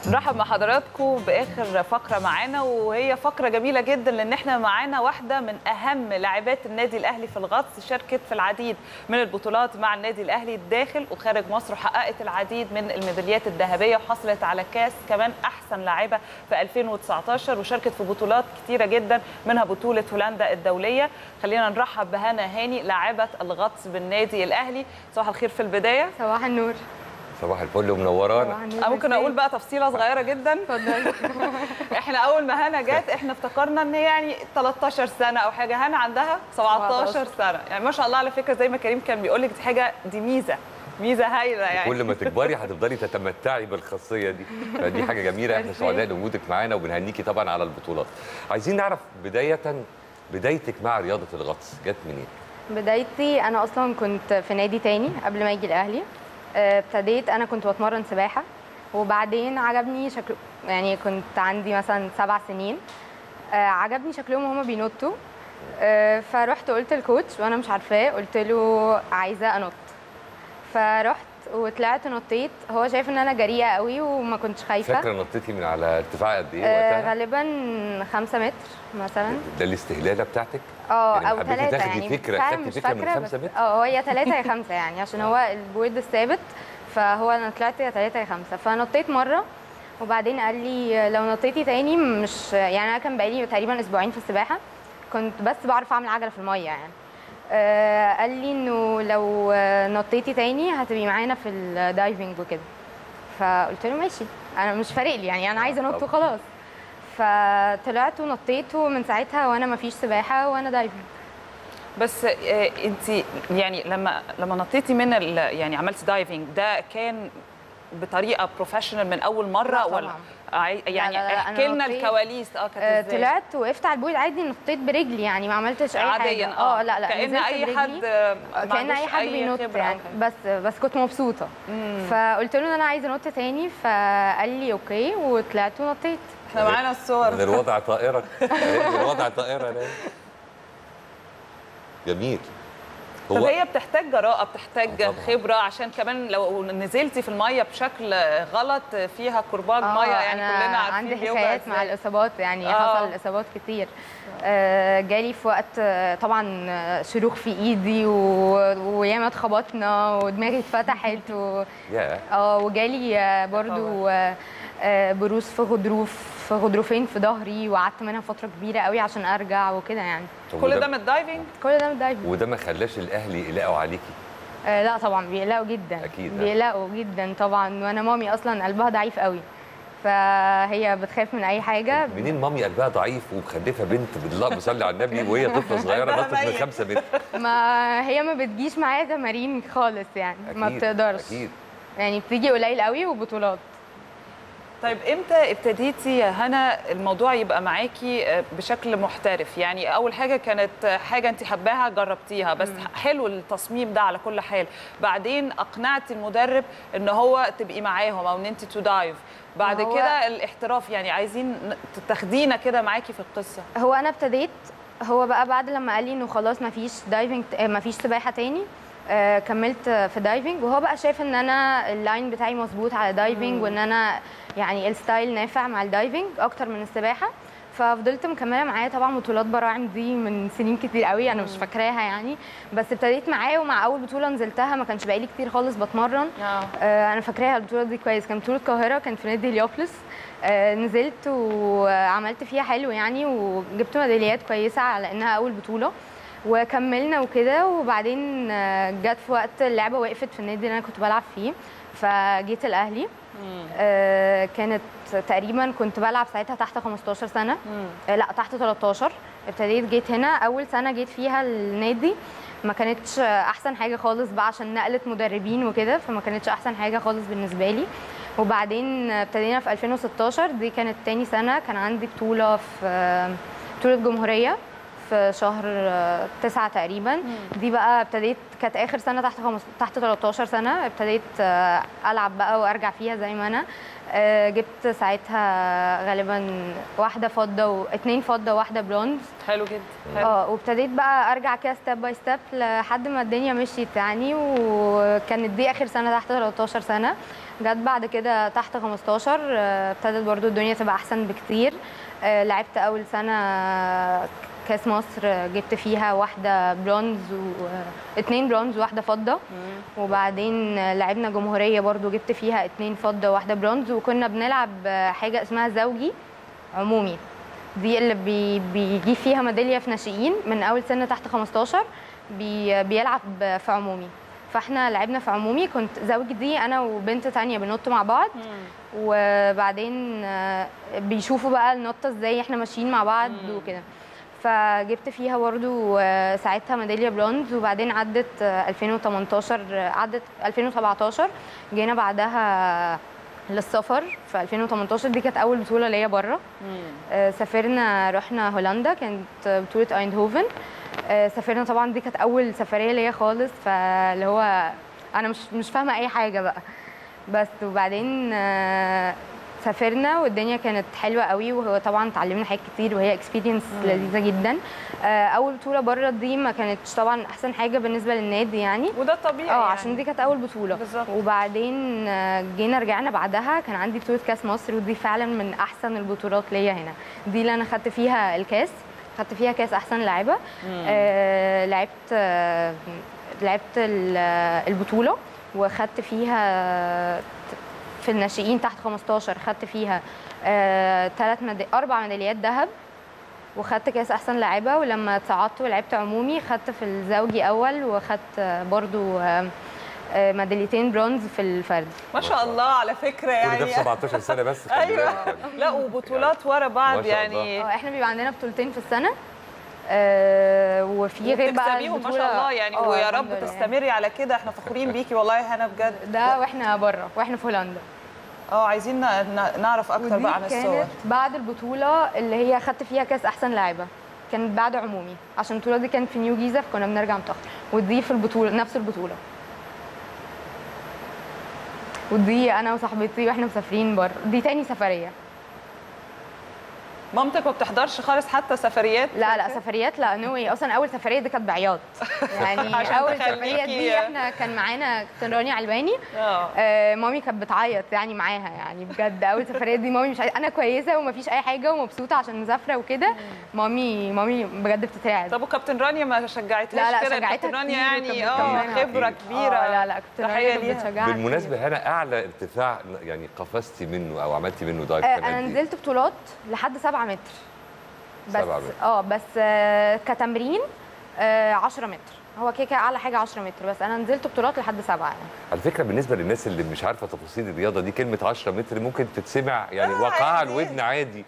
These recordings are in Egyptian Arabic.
نرحب مع حضراتكم باخر فقره معانا وهي فقره جميله جدا لان احنا معانا واحده من اهم لاعبات النادي الاهلي في الغطس شاركت في العديد من البطولات مع النادي الاهلي داخل وخارج مصر وحققت العديد من الميداليات الذهبيه وحصلت على كاس كمان احسن لاعبه في 2019 وشاركت في بطولات كتيره جدا منها بطوله هولندا الدوليه خلينا نرحب بهنا هاني لاعبه الغطس بالنادي الاهلي صباح الخير في البدايه صباح النور صباح الفل ومنورانا صباح النور أنا ممكن إزاي؟ اقول بقى تفصيله صغيره جدا اتفضلي احنا اول ما هنا جت احنا افتكرنا ان هي يعني 13 سنه او حاجه هنا عندها 17 سنه يعني ما شاء الله على فكره زي ما كريم كان بيقول لك دي حاجه دي ميزه ميزه هايله يعني كل ما تكبري هتفضلي تتمتعي بالخاصيه دي فدي حاجه جميله احنا ميرسي. سعداء بوجودك معانا وبنهنيكي طبعا على البطولات عايزين نعرف بدايه بدايتك مع رياضه الغطس جت منين بدايتي انا اصلا كنت في نادي تاني قبل ما يجي الاهلي آه، ابتديت انا كنت بتمرن سباحه وبعدين عجبني شكل يعني كنت عندي مثلا سبع سنين آه، عجبني شكلهم وهما بينطوا آه، فرحت قلت الكوتش وانا مش عارفاه قلت له عايزه انط فرحت وطلعت نطيت هو شايف ان انا جريئه قوي وما كنتش خايفه فاكره نطيتي من على ارتفاع قد ايه آه، وقتها غالبا خمسة متر مثلا ده الاستهلاله بتاعتك اه يعني او حبيتي ثلاثة تاخدي يعني فكرة- فعلا خدتي مش فكرة من فاكرة خمسة بس- متر؟ اه هي ثلاثة يا خمسة يعني عشان هو البورد الثابت فهو انا طلعت يا ثلاثة يا خمسة فنطيت مرة وبعدين قال لي لو نطيتي تاني مش يعني انا كان بقالي تقريبا اسبوعين في السباحة كنت بس بعرف اعمل عجلة في المية يعني آه قال لي انه لو آه، نطيتي تاني هتبقي معانا في الدايفنج وكده فقلت له ماشي انا مش فارق لي يعني انا عايزه انط طب. وخلاص فطلعت ونطيت ومن ساعتها وانا ما فيش سباحه وانا دايفنج بس انت يعني لما لما نطيتي من ال- يعني عملتي دايفنج ده كان بطريقه بروفيشنال من اول مره لا ولا طبعاً. عاي- يعني لا، لا، أنا احكي لنا نطيت- الكواليس اه آه، كانت ازاي طلعت وقفت على البويد عادي نطيت برجلي يعني ما عملتش اي عاديا حاجه اه لا لا كان نزلت اي برجلي. حد آه، ما كان عندوش اي حد بينط خبرة يعني أو حاجة. بس بس كنت مبسوطه فقلت له ان انا عايزه انط تاني فقال لي اوكي وطلعت ونطيت احنا معانا الصور من الوضع طائره من الوضع طائره ده جميل طب هي بتحتاج جراءة بتحتاج آه طبعاً. خبرة عشان كمان لو نزلتي في المية بشكل غلط فيها كرباج آه، مية يعني أنا كلنا عارفين عندي بيوجع حكايات مع إزاي. الاصابات يعني آه. حصل اصابات كتير آه، جالي في وقت آه، طبعا آه، شروخ في ايدي و- وياما اتخبطنا ودماغي اتفتحت و... يا اه وجالي آه، برضو آه، آه، بروز في غضروف في غضروفين في ظهري وقعدت منها فتره كبيره قوي عشان ارجع وكده يعني طب كل وده- ده من الدايفنج كل ده من الدايفنج وده ما خلاش الاهل يقلقوا عليكي آه لا طبعا بيقلقوا جدا أكيد، آه. بيقلقوا جدا طبعا وانا مامي اصلا قلبها ضعيف قوي فهي بتخاف من اي حاجه منين مامي قلبها ضعيف ومخلفه بنت بالله بصلي على النبي وهي طفله صغيره قلبها نطت من ميت. خمسة متر ما هي ما بتجيش معايا تمارين خالص يعني ما أكيد، بتقدرش اكيد يعني بتيجي قليل قوي وبطولات طيب امتى ابتديتي يا هنا الموضوع يبقى معاكي بشكل محترف يعني اول حاجه كانت حاجه انت حباها جربتيها بس حلو التصميم ده على كل حال بعدين اقنعتي المدرب ان هو تبقي معاهم او ان انت تو دايف بعد ما هو- كده الاحتراف يعني عايزين تاخدينا كده معاكي في القصه هو انا ابتديت هو بقى بعد لما قال لي انه خلاص ما فيش دايفنج ما فيش سباحه تاني آه، كملت في دايفنج وهو بقى شايف ان انا اللاين بتاعي مظبوط على دايفنج وان انا يعني الستايل نافع مع الدايفنج اكتر من السباحه ففضلت مكمله معاه طبعا بطولات براعم دي من سنين كتير قوي انا مش فاكراها يعني بس ابتديت معاه ومع اول بطوله نزلتها ما كانش بقالي كتير خالص بتمرن اه آه، انا فاكراها البطوله دي كويس كانت بطوله القاهره كانت في نادي هليوبلس آه، نزلت وعملت فيها حلو يعني وجبت ميداليات كويسه على انها اول بطوله وكملنا وكده وبعدين آه، جت في وقت اللعبه وقفت في النادي اللي انا كنت بلعب فيه فجيت الاهلي آه، كانت تقريبا كنت بلعب ساعتها تحت 15 سنه آه، لا تحت 13 ابتديت جيت هنا اول سنه جيت فيها النادي ما كانتش احسن حاجه خالص بقى عشان نقله مدربين وكده فما كانتش احسن حاجه خالص بالنسبه لي وبعدين ابتدينا في 2016 دي كانت تاني سنه كان عندي بطوله في بطوله جمهوريه في شهر آه، تسعة تقريبا دي بقى ابتديت كانت اخر سنه تحت خمس... تحت 13 سنه ابتديت آه، العب بقى وارجع فيها زي ما انا آه، جبت ساعتها غالبا واحده فضه واثنين فضه وواحده برونز حلو جدا حلو. اه وابتديت بقى ارجع كده ستيب باي ستيب لحد ما الدنيا مشيت يعني وكانت دي اخر سنه تحت 13 سنه جت بعد كده تحت 15 آه، ابتدت برضو الدنيا تبقى احسن بكتير آه، لعبت اول سنه كاس مصر آه، جبت فيها واحده برونز واثنين برونز وواحده فضه مم. وبعدين لعبنا جمهوريه برضو جبت فيها اتنين فضه وواحده برونز وكنا بنلعب حاجه اسمها زوجي عمومي دي اللي بي بيجي فيها ميداليه في ناشئين من اول سنه تحت 15 بي بيلعب في عمومي فاحنا لعبنا في عمومي كنت زوجي دي انا وبنت تانية بننط مع بعض مم. وبعدين آه، بيشوفوا بقى النطه ازاي احنا ماشيين مع بعض مم. وكده فجبت فيها برضو آه، ساعتها ميداليه برونز وبعدين عدت آه، 2018 آه، عدت 2017 جينا بعدها للسفر في 2018 دي كانت اول بطوله ليا بره مم. آه، سافرنا رحنا هولندا كانت بطوله ايندهوفن آه، سافرنا طبعا دي كانت اول سفريه ليا خالص فاللي هو انا مش مش فاهمه اي حاجه بقى بس وبعدين آه، سافرنا والدنيا كانت حلوه قوي وهو طبعا اتعلمنا حاجات كتير وهي اكسبيرينس لذيذه جدا آه، اول بطوله بره دي ما كانتش طبعا احسن حاجه بالنسبه للنادي يعني وده طبيعي اه يعني. عشان دي كانت اول بطوله بالظبط. وبعدين آه، جينا رجعنا بعدها كان عندي بطوله كاس مصر ودي فعلا من احسن البطولات ليا هنا دي اللي انا خدت فيها الكاس خدت فيها كاس احسن لاعبه آه لعبت آه لعبت ال- آه، البطوله وخدت فيها في الناشئين تحت 15 خدت فيها آه ثلاث مد... اربع ميداليات ذهب وخدت كاس احسن لاعبه ولما اتصعدت ولعبت عمومي خدت في الزوجي اول وخدت آه، برضو آه، آه، ميداليتين برونز في الفرد ما شاء الله على فكره كل ده في يعني 17 سنه بس خلي ايوه بالك يعني. لا وبطولات ورا بعض ما شاء يعني اه احنا بيبقى عندنا بطولتين في السنه آه وفي غير بقى وبتكسبيهم ما البطولة- شاء الله يعني اه ويا الحمد رب لله. تستمري على كده احنا فخورين بيكي والله يا هنا بجد ده واحنا بره واحنا في هولندا اه عايزين ن- ن- نعرف اكتر ودي بقى عن الصور كانت بعد البطوله اللي هي خدت فيها كاس احسن لاعبه كانت بعد عمومي عشان البطوله دي كانت في نيو جيزه فكنا بنرجع متاخر ودي في البطوله نفس البطوله ودي انا وصاحبتي واحنا مسافرين بره دي تاني سفريه مامتك ما بتحضرش خالص حتى سفريات لا لا سفريات لا نو واي اصلا اول سفريه دي كانت بعياط يعني عشان اول تخليكي- سفريه دي احنا كان معانا كابتن راني علباني اه آه، مامي كانت بتعيط يعني معاها يعني بجد اول سفريه دي مامي مش عايزة انا كويسه ومفيش اي حاجه ومبسوطه عشان مسافره وكده مامي مامي بجد بتتعب طب وكابتن رانيا ما شجعتهاش لا لا كده شجعتها كابتن رانيا كتير يعني وكانت اه بتطمنها. خبره كبيره آه، لا لا كابتن تحية رانيا كانت ليها. بتشجعها بالمناسبه هنا اعلى ارتفاع يعني قفزتي منه او عملتي منه دايف آه، كان انا قد إيه؟ نزلت بطولات لحد 7 متر بس سبعة متر. اه بس آه، كتمرين آه، 10 متر هو كده كده اعلى حاجه 10 متر بس انا نزلت بطولات لحد 7 يعني على فكره بالنسبه للناس اللي مش عارفه تفاصيل الرياضه دي كلمه 10 متر ممكن تتسمع يعني آه، واقعه على عادي. الودن عادي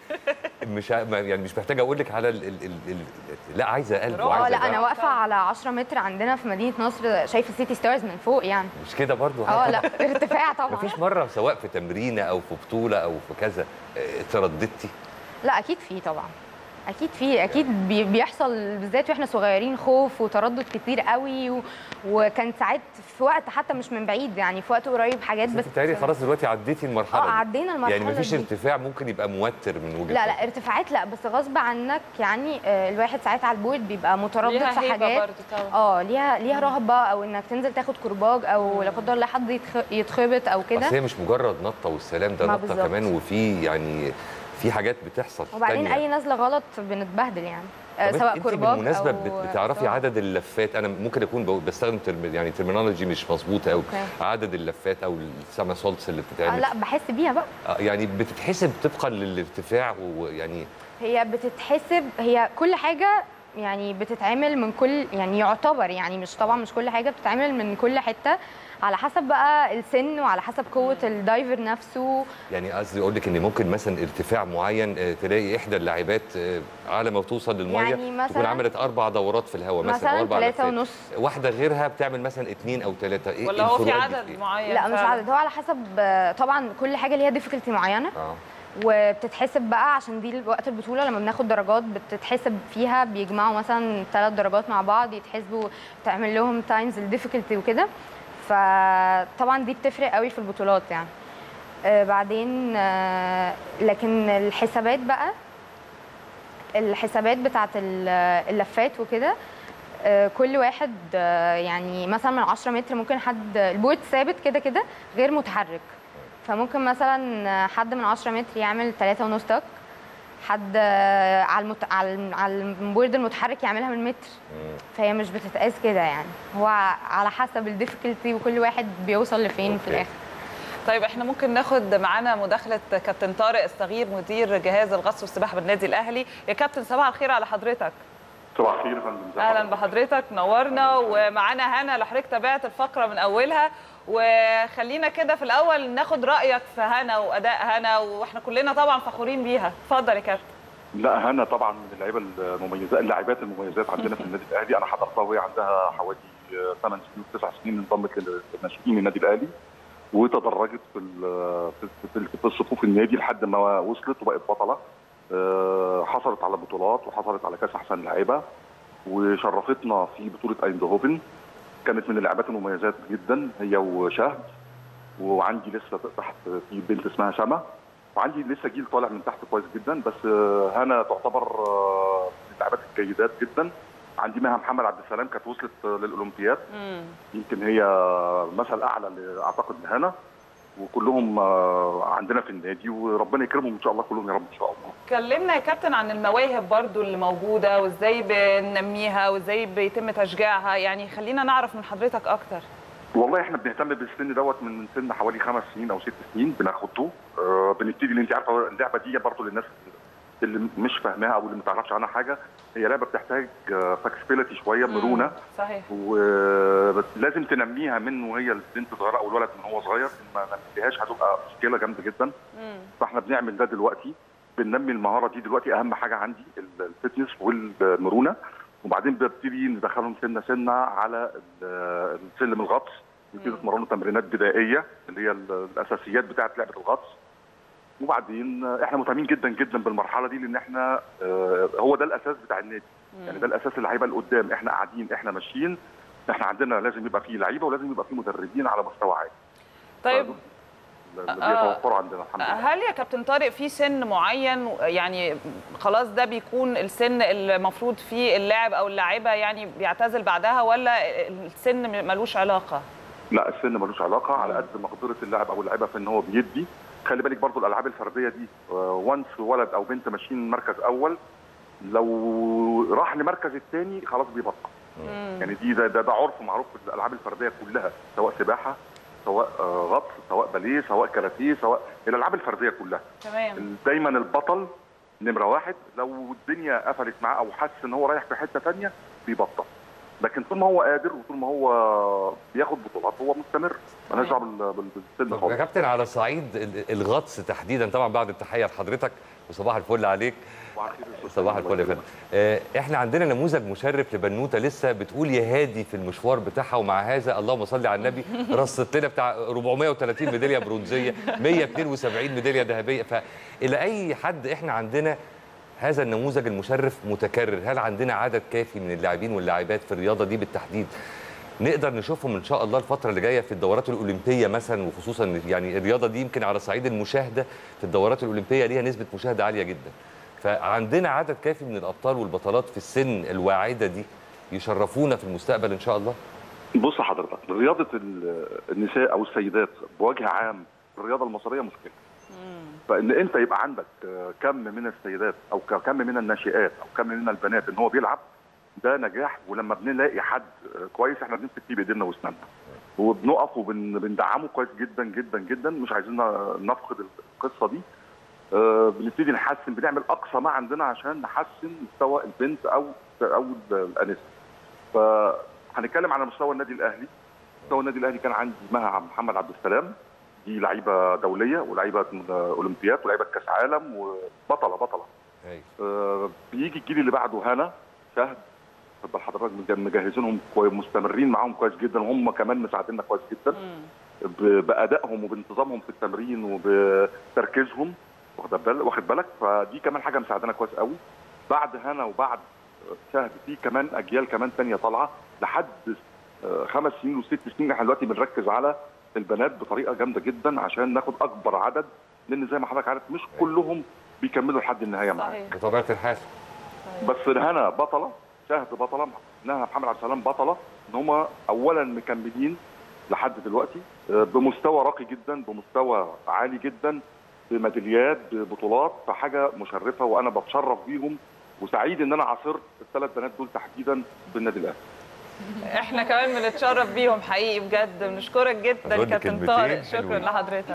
مش ع- ما- يعني مش محتاجه اقول لك على ال ال ال ال لا عايزه قلب برافو. اه وعايزه لا انا دم. واقفه على 10 متر عندنا في مدينه نصر شايفه سيتي ستارز من فوق يعني مش كده برضو اه لا ارتفاع طبعا مفيش مره سواء في تمرينه او في بطوله او في كذا اه، ترددتي لا اكيد في طبعا اكيد في اكيد بي- بيحصل بالذات واحنا صغيرين خوف وتردد كتير قوي و... وكان ساعات في وقت حتى مش من بعيد يعني في وقت قريب حاجات بس بس بتهيألي خلاص دلوقتي عديتي المرحله اه دي. عدينا المرحله يعني مفيش دي. ارتفاع ممكن يبقى موتر من وجهه لا نظرك. لا ارتفاعات لا بس غصب عنك يعني آه، الواحد ساعات على البورد بيبقى متردد ليها في هيبة حاجات برضه طبعا اه ليها ليها رهبه او انك تنزل تاخد كرباج او لا قدر الله حد يتخ- يتخبط او كده اصل هي مش مجرد نطه والسلام ده ما نطه بالظبط. كمان وفي يعني في حاجات بتحصل وبعدين تانية. اي نزله غلط بنتبهدل يعني آه، طب سواء انت كرباج بالمناسبه او بت- بتعرفي سواء- عدد اللفات انا ممكن اكون بقول- بستخدم ترم يعني ترمينولوجي مش مظبوطه قوي أوكي. عدد اللفات او السما سولتس اللي آه بتتعمل لا بحس بيها بقى آه، يعني بتتحسب طبقا للارتفاع ويعني هي بتتحسب هي كل حاجه يعني بتتعمل من كل يعني يعتبر يعني مش طبعا مش كل حاجه بتتعمل من كل حته على حسب بقى السن وعلى حسب قوه الدايفر نفسه يعني قصدي اقول لك ان ممكن مثلا ارتفاع معين آه، تلاقي احدى اللاعبات آه، على ما توصل للميه يعني مثلاً- تكون عملت اربع دورات في الهواء مثلا, أو مثلا اربع ثلاثة لفات. ونص واحده غيرها بتعمل مثلا اثنين او ثلاثه ايه ولا هو في الفروقات دي عدد إيه؟ معين لا مش فعلاً؟ عدد هو على حسب آه، طبعا كل حاجه ليها ديفيكولتي معينه اه وبتتحسب بقى عشان دي وقت البطوله لما بناخد درجات بتتحسب فيها بيجمعوا مثلا ثلاث درجات مع بعض يتحسبوا تعمل لهم تايمز الديفيكولتي وكده فطبعا دي بتفرق قوي في البطولات يعني آه، بعدين آه، لكن الحسابات بقى الحسابات بتاعت ال- اللفات وكده آه، كل واحد آه، يعني مثلا من 10 متر ممكن حد البورد ثابت كده كده غير متحرك فممكن مثلا آه، حد من 10 متر يعمل 3 ونص تك حد آه، على المت... على الم- على البورد المتحرك يعملها من متر مم. فهي مش بتتقاس كده يعني هو ع- على حسب الديفيكولتي وكل واحد بيوصل لفين في أوكي. الاخر طيب احنا ممكن ناخد معانا مداخله كابتن طارق الصغير مدير جهاز الغطس والسباحه بالنادي الاهلي يا كابتن صباح الخير على حضرتك صباح الخير يا فندم ازي اهلا حضرتك؟ بحضرتك نورنا ومعانا هنا لو حضرتك تابعت الفقره من اولها وخلينا كده في الاول ناخد رايك في هنا واداء هنا واحنا كلنا طبعا فخورين بيها اتفضل يا كابتن لا هنا طبعا من اللعيبه المميزات اللاعبات المميزات عندنا في النادي الاهلي انا حضرتها وهي عندها حوالي 8 سنين تسع سنين انضمت للناشئين النادي الاهلي وتدرجت في ال- في في- في الصفوف النادي لحد ما وصلت وبقت بطله آه، حصلت على بطولات وحصلت على كاس احسن لاعبه وشرفتنا في بطوله ايندهوفن كانت من اللاعبات المميزات جدا هي وشهد وعندي لسه تحت في بنت اسمها شمع وعندي لسه جيل طالع من تحت كويس جدا بس آه، هنا تعتبر آه، من اللاعبات الجيدات جدا عندي مها محمد عبد السلام كانت وصلت آه، للاولمبياد مم. يمكن هي مثل اعلى ل- اعتقد لهنا وكلهم آه، عندنا في النادي وربنا يكرمهم ان شاء الله كلهم يا رب ان شاء الله كلمنا يا كابتن عن المواهب برضو اللي موجوده وازاي بننميها وازاي بيتم تشجيعها يعني خلينا نعرف من حضرتك اكتر والله احنا بنهتم بالسن دوت من من سن حوالي خمس سنين او ست سنين بناخده آه بنبتدي اللي انت عارفه اللعبه دي برضه للناس اللي مش فاهماها او اللي ما تعرفش عنها حاجه هي لعبه بتحتاج فاكسبيليتي شويه مرونه صحيح ولازم تنميها من وهي البنت صغيره او الولد من هو صغير إن ما نميهاش هتبقى مشكله جامده جدا مم. فاحنا بنعمل ده دلوقتي بننمي المهاره دي دلوقتي اهم حاجه عندي ال- الفتنس والمرونه وبعدين ببتدي ندخلهم سنه سنه على ال- السلم الغطس يبتدوا يتمرنوا تمرينات بدائيه اللي هي ال- الاساسيات بتاعه لعبه الغطس وبعدين احنا مهتمين جدا جدا بالمرحله دي لان احنا آه، هو ده الاساس بتاع النادي يعني ده الاساس اللي هيبقى لقدام احنا قاعدين احنا ماشيين احنا عندنا لازم يبقى فيه لعيبه ولازم يبقى فيه مدربين على مستوى عالي طيب اللي آه. بيتوفروا عندنا الحمد لله هل يا كابتن طارق في سن معين يعني خلاص ده بيكون السن المفروض فيه اللاعب او اللاعبه يعني بيعتزل بعدها ولا السن ملوش علاقه؟ لا السن ملوش علاقه على قد مقدره اللاعب او اللاعبه في ان هو بيدي خلي بالك برضو الالعاب الفرديه دي وانس ولد او بنت ماشيين مركز اول لو راح لمركز الثاني خلاص بيبطل يعني دي ده, ده, ده عرف معروف في الالعاب الفرديه كلها سواء سباحه سواء آه، غطس سواء باليه سواء كاراتيه سواء الالعاب الفرديه كلها تمام دايما البطل نمره واحد لو الدنيا قفلت معاه او حس ان هو رايح في حته ثانيه بيبطل لكن طول ما هو قادر وطول ما هو بياخد بطولات هو مستمر مالهاش دعوه بال- بال- بالسن طب يا خالص كابتن على صعيد ال- الغطس تحديدا طبعا بعد التحيه لحضرتك وصباح الفل عليك صباح الفل يا فندم آه، احنا عندنا نموذج مشرف لبنوته لسه بتقول يا هادي في المشوار بتاعها ومع هذا اللهم صل على النبي رصت لنا بتاع 430 ميداليه برونزيه 172 ميداليه ذهبيه فالى اي حد احنا عندنا هذا النموذج المشرف متكرر هل عندنا عدد كافي من اللاعبين واللاعبات في الرياضه دي بالتحديد نقدر نشوفهم ان شاء الله الفتره اللي جايه في الدورات الاولمبيه مثلا وخصوصا يعني الرياضه دي يمكن على صعيد المشاهده في الدورات الاولمبيه ليها نسبه مشاهده عاليه جدا فعندنا عدد كافي من الابطال والبطلات في السن الواعده دي يشرفونا في المستقبل ان شاء الله بص حضرتك رياضه ال- النساء او السيدات بوجه عام الرياضه المصريه مشكله فان انت يبقى عندك آه، كم من السيدات او ك- كم من الناشئات او كم من البنات ان هو بيلعب ده نجاح ولما بنلاقي حد آه، كويس احنا بنمسك فيه بايدينا واسناننا وبنقف وبندعمه كويس جدا جدا جدا مش عايزين نفقد القصه دي آه، بنبتدي نحسن بنعمل اقصى ما عندنا عشان نحسن مستوى البنت او او الانسه فهنتكلم على مستوى النادي الاهلي مستوى النادي الاهلي كان عندي مها عبد محمد عبد السلام دي لعيبه دوليه ولعيبه اولمبياد ولعيبه كاس عالم وبطله بطله أيوة. آه، بيجي الجيل اللي بعده هنا شهد تبقى حضرتك مج- مجهزينهم كويس مستمرين معاهم كويس جدا وهم كمان مساعديننا كويس جدا ب- بادائهم وبانتظامهم في التمرين وبتركيزهم واخد بال- واخد بالك فدي كمان حاجه مساعدانا كويس قوي بعد هنا وبعد شهد في كمان اجيال كمان ثانيه طالعه لحد آه، خمس سنين وست سنين احنا دلوقتي بنركز على البنات بطريقه جامده جدا عشان ناخد اكبر عدد لان زي ما حضرتك عارف مش كلهم بيكملوا لحد النهايه معانا صحيح بطبيعه الحال بس هنا بطله شاهد بطله انها محمد عبد السلام بطله ان هم اولا مكملين لحد دلوقتي آه، بمستوى راقي جدا بمستوى عالي جدا بميداليات ببطولات فحاجه مشرفه وانا بتشرف بيهم وسعيد ان انا عاصرت الثلاث بنات دول تحديدا بالنادي الاهلي احنا كمان بنتشرف بيهم حقيقي بجد بنشكرك جدا أظن كابتن كلمتين طارق شكرا حلوين. لحضرتك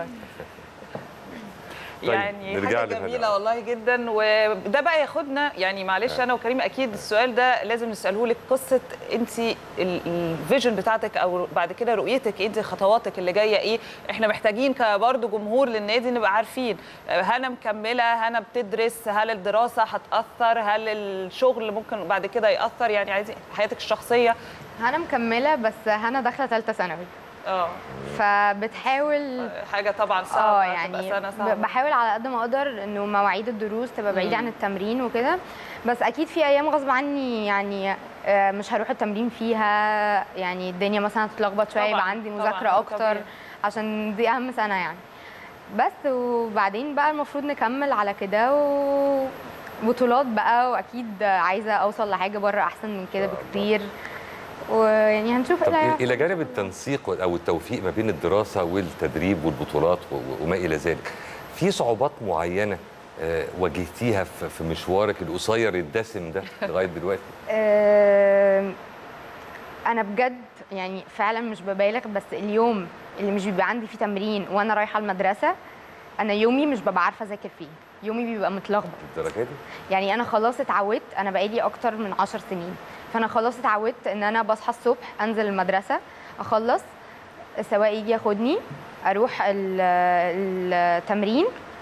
طيب، يعني نرجع حاجه لك جميله هنا. والله جدا وده بقى ياخدنا يعني معلش انا وكريم اكيد السؤال ده لازم نساله لك قصه انت الفيجن بتاعتك او بعد كده رؤيتك انت خطواتك اللي جايه ايه احنا محتاجين كبرضه جمهور للنادي نبقى عارفين هنا مكمله هنا بتدرس هل الدراسه هتاثر هل الشغل ممكن بعد كده ياثر يعني عايزين حياتك الشخصيه هنا مكمله بس هنا داخله ثالثه ثانوي اه فبتحاول حاجه طبعا صعبه اه تبقى يعني سنة ب- صعبة. بحاول على قد ما اقدر انه مواعيد الدروس تبقى بعيده مم. عن التمرين وكده بس اكيد في ايام غصب عني يعني آه، مش هروح التمرين فيها يعني الدنيا مثلا هتتلخبط شويه طبعاً، يبقى عندي طبعاً، مذاكره ده اكتر طبيعي. عشان دي اهم سنه يعني بس وبعدين بقى المفروض نكمل على كده وبطولات بقى واكيد عايزه اوصل لحاجه بره احسن من كده بكتير ويعني هنشوف ايه طب اللي هيحصل. الى جانب التنسيق او التوفيق ما بين الدراسه والتدريب والبطولات و- وما الى ذلك في صعوبات معينه آه، واجهتيها في في مشوارك القصير الدسم ده لغايه دلوقتي آم، انا بجد يعني فعلا مش ببالغ بس اليوم اللي مش بيبقى عندي فيه تمرين وانا رايحه المدرسه انا يومي مش ببقى عارفه اذاكر فيه يومي بيبقى متلخبط الدرجه دي يعني انا خلاص اتعودت انا بقالي اكتر من عشر سنين فانا خلاص اتعودت ان انا بصحى الصبح انزل المدرسه اخلص السواق يجي ياخدني اروح ال- التمرين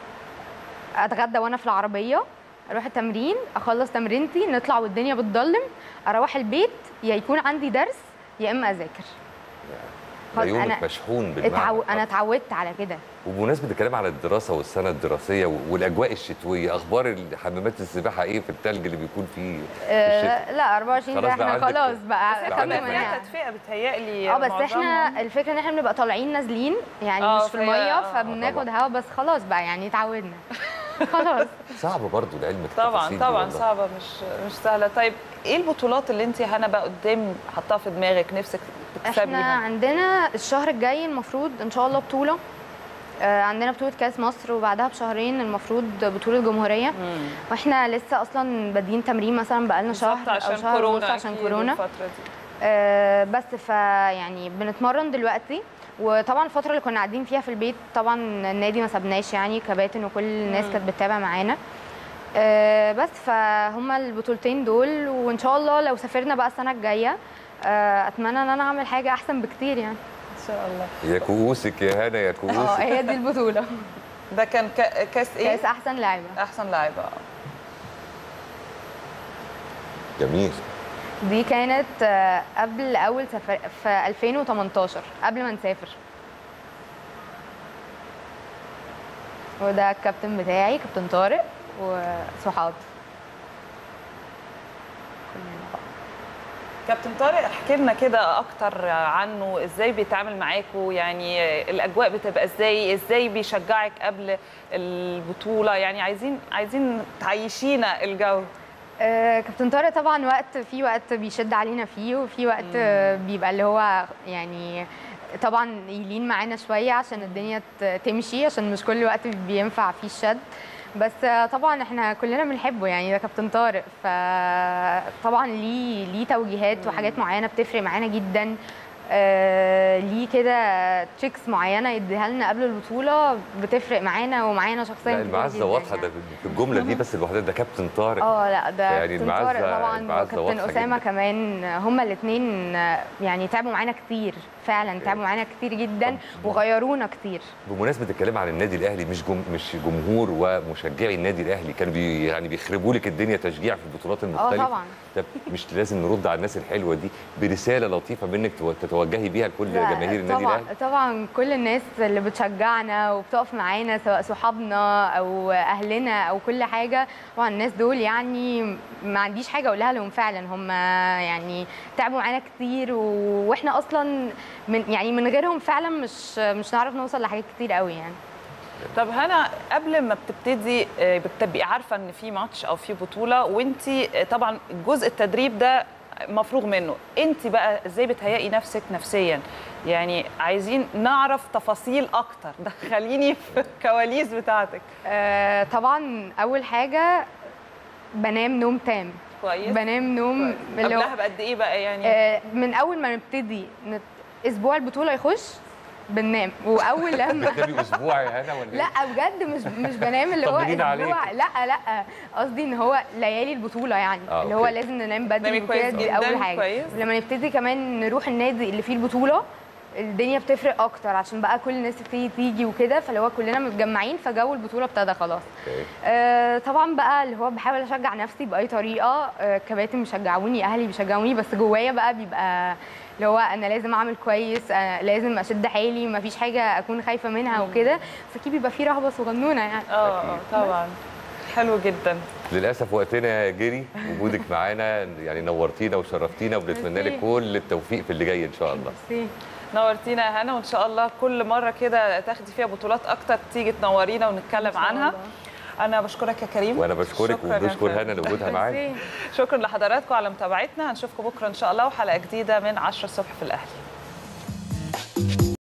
اتغدى وانا في العربيه اروح التمرين اخلص تمرينتي نطلع والدنيا بتضلم اروح البيت يا يكون عندي درس يا اما اذاكر ده خلاص يومك أنا مشحون بالمعنى اتعو... انا الحرفي. اتعودت على كده وبمناسبه الكلام على الدراسه والسنه الدراسيه والاجواء الشتويه اخبار حمامات السباحه ايه في الثلج اللي بيكون فيه في الشتاء آه لا 24 ده خلاص بقى احنا عندك- خلاص بقى بقى عندك خدنا مناعة. فيها مناعة. تدفئه بتهيألي اه بس معظمهم. احنا الفكره ان احنا بنبقى طالعين نازلين يعني آه، مش في فهي- الميه آه، فبناخد هوا بس خلاص بقى يعني اتعودنا خلاص صعب برضو لعلمك طبعا التفاصيل دي طبعا والله. صعبه مش مش سهله طيب ايه البطولات اللي انت هنا بقى قدام حطاها في دماغك نفسك احنا تكسبيها عندنا الشهر الجاي المفروض ان شاء الله بطوله آه، عندنا بطولة كأس مصر وبعدها بشهرين المفروض بطولة جمهورية مم. واحنا لسه اصلا بادئين تمرين مثلا بقالنا شهر بالظبط او عشان شهر ونص كورونا عشان أكيد كورونا الفتره دي آه، بس فيعني بنتمرن دلوقتي وطبعا الفتره اللي كنا قاعدين فيها في البيت طبعا النادي ما سابناش يعني كباتن وكل الناس مم. كانت بتتابع معانا آه، بس فهما البطولتين دول وان شاء الله لو سافرنا بقى السنه الجايه آه، اتمنى ان انا اعمل حاجه احسن بكتير يعني ان شاء الله يا كؤوسك يا هنا يا اه كؤوسك هي دي البطوله ده كان كا- كاس ايه كاس احسن لاعبه احسن لاعبه جميل دي كانت آه، قبل اول سفر في 2018 قبل ما نسافر وده الكابتن بتاعي كابتن طارق وسعاد كابتن طارق احكي لنا كده اكتر عنه ازاي بيتعامل معاكم يعني الاجواء بتبقى ازاي ازاي بيشجعك قبل البطوله يعني عايزين عايزين تعيشينا الجو آه، كابتن طارق طبعا وقت في وقت بيشد علينا فيه وفي وقت آه، بيبقى اللي هو يعني طبعا يلين معانا شويه عشان الدنيا ت- تمشي عشان مش كل وقت بينفع فيه الشد بس آه، طبعا احنا كلنا بنحبه يعني ده كابتن طارق فطبعا ليه ليه توجيهات وحاجات معينه بتفرق معانا جدا آه، ليه كده تريكس معينه يديها لنا قبل البطوله بتفرق معانا ومعانا شخصيا لا كتير المعزه جداً واضحه يعني. ده في الجمله دي بس لوحدها ده كابتن طارق اه لا ده يعني كابتن المعزة- طارق طبعا المعزة وكابتن واضحة اسامه جداً. كمان هما الاثنين يعني تعبوا معانا كتير فعلا تعبوا معانا كتير جدا طب- وغيرونا كتير بمناسبه الكلام عن النادي الاهلي مش جم... مش جمهور ومشجعي النادي الاهلي كانوا بي... يعني بيخربوا لك الدنيا تشجيع في البطولات المختلفه طبعاً. طب مش لازم نرد على الناس الحلوه دي برساله لطيفه منك تو- تتوجهي بيها لكل لا، جماهير النادي طبعا الاهلي طبعا كل الناس اللي بتشجعنا وبتقف معانا سواء صحابنا او اهلنا او كل حاجه طبعا الناس دول يعني ما عنديش حاجه اقولها لهم فعلا هم يعني تعبوا معانا كتير و- واحنا اصلا من يعني من غيرهم فعلا مش مش نعرف نوصل لحاجات كتير قوي يعني طب هنا قبل ما بتبتدي آه، بتبقي عارفه ان في ماتش او في بطوله وانت طبعا جزء التدريب ده مفروغ منه انت بقى ازاي بتهيئي نفسك نفسيا يعني عايزين نعرف تفاصيل اكتر دخليني في الكواليس بتاعتك آه، طبعا اول حاجه بنام نوم تام كويس بنام نوم اللي هو قبلها بقد ايه بقى يعني آه، من اول ما نبتدي نت... اسبوع البطوله يخش بننام واول لما بتنامي اسبوع يا هنا ولا إيه؟ لا بجد مش مش بنام اللي هو طمنينا اسبوع عليك. لا لا قصدي ان هو ليالي البطوله يعني آه، اللي هو أوكي. لازم ننام نامي بدري كويس وكده دي جداً، اول حاجه كويس. ولما نبتدي كمان نروح النادي اللي فيه البطوله الدنيا بتفرق اكتر عشان بقى كل الناس تبتدي تيجي وكده فاللي هو كلنا متجمعين فجو البطوله ابتدى خلاص أوكي. آه طبعا بقى اللي هو بحاول اشجع نفسي باي طريقه آه كباتن بيشجعوني اهلي بيشجعوني بس جوايا بقى بيبقى اللي هو انا لازم اعمل كويس أنا لازم اشد حيلي مفيش حاجه اكون خايفه منها وكده بس اكيد بيبقى في رهبه صغنونه يعني اه آه، طبعا حلو جدا للاسف وقتنا جري وجودك معانا يعني نورتينا وشرفتينا وبنتمنى لك ميرسي. كل التوفيق في اللي جاي ان شاء الله ميرسي. نورتينا يا هنا وان شاء الله كل مره كده تاخدي فيها بطولات اكتر تيجي تنورينا ونتكلم شاء عنها الله. انا بشكرك يا كريم وانا بشكرك شكراً يا وبشكر فندم. هنا لوجودها معانا ميرسي. شكرا لحضراتكم على متابعتنا هنشوفكم بكره ان شاء الله وحلقه جديده من 10 الصبح في الاهلي